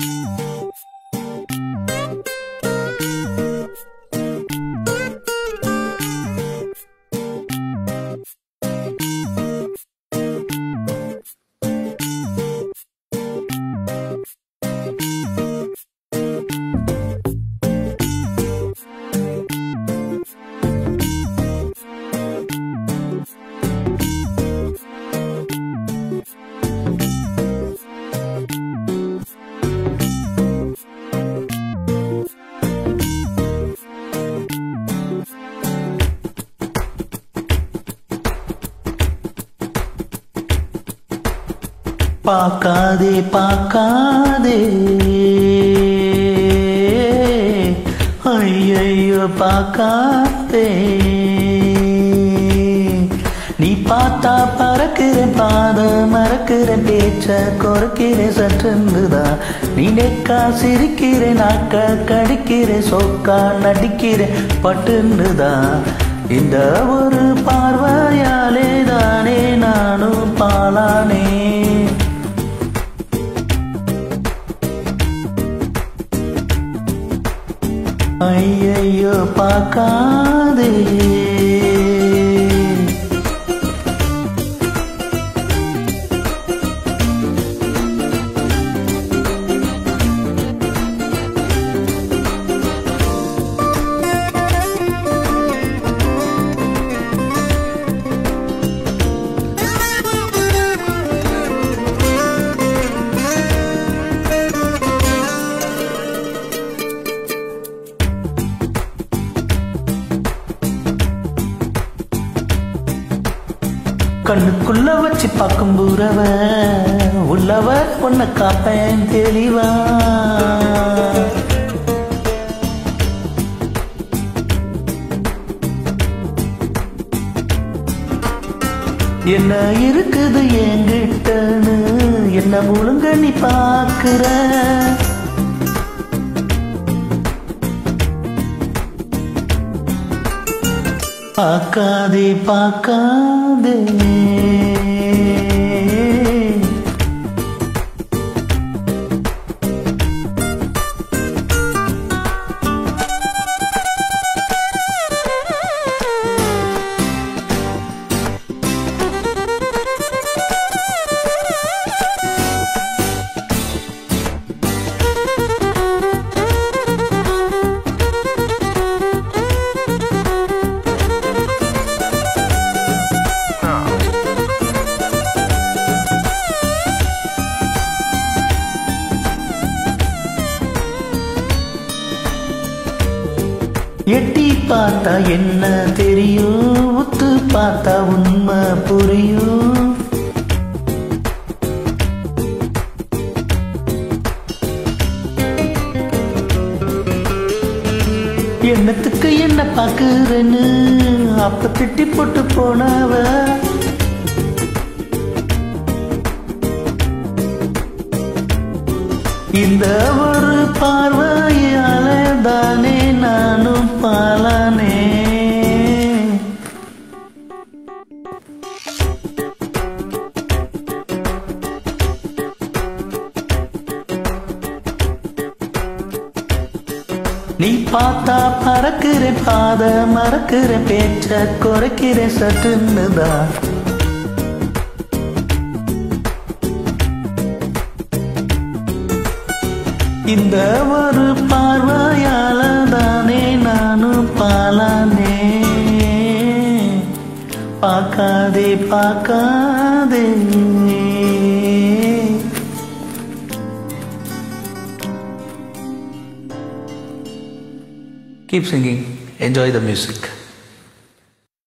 பார்க்காதே பார்க்காதே ஐயையோ பார்க்காதே நீ பார்த்தா பறக்கிறேன் பாத மறக்கிறேன் பேச்ச குறைக்கிறேன் சற்றுன்னுதான் நீ நெக்கா சிரிக்கிறேன் நாக்க கடிக்கிறேன் சொக்கா நடிக்கிறேன் பட்டுன்னுதான் இந்த ஒரு பார்வையாலே தானே நானும் பாலானே ஐயையோ பார்க்காதே கண்ணுக்குள்ள வச்சு பார்க்கும் பூரவ உள்ளவ உன்னை காப்பேன் தெளிவா என்ன இருக்குது என்கிட்டன்னு என்ன முழுங்க நீ பாக்குற பார்க்காதே பார்க்காதே எட்டி பார்த்தா என்ன தெரியும் உத்து பார்த்தா உண்மை புரியும் என்னத்துக்கு என்ன பாக்குறேன்னு அப்ப திட்டி போட்டு போனவ இந்த ஒரு பார்வையால தானே நானும் பாலானே நீ பார்த்தா பறக்கிறேன் பாத மறக்கிறேன் பேச்ச குறைக்கிறேன் சட்டுன்னுதான் இந்த ஒரு பார்வையால தானே நானும் பாலானே பார்க்காதே பார்க்காதே Keep singing, enjoy the music.